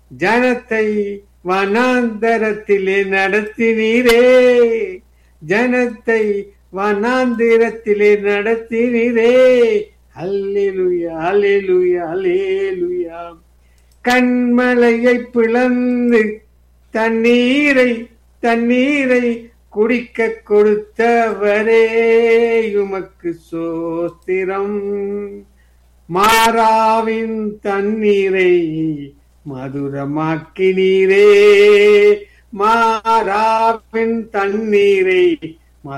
ஜனத்தை வனாந்தரத்திலே நடத்தினீரே ஜனத்தை வனாந்திரத்திலே நடத்தினீரே அல்லேலுயா அல்லேலுயா அல்லேலுயா கண்மலையை பிளந்து தண்ணீரை தண்ணீரை குடிக்க கொடுத்தவரே உமக்கு சோஸ்திரம் மாறாவின் தண்ணீரை மதுரமாக்கினீரே மாறாவின் தண்ணீரை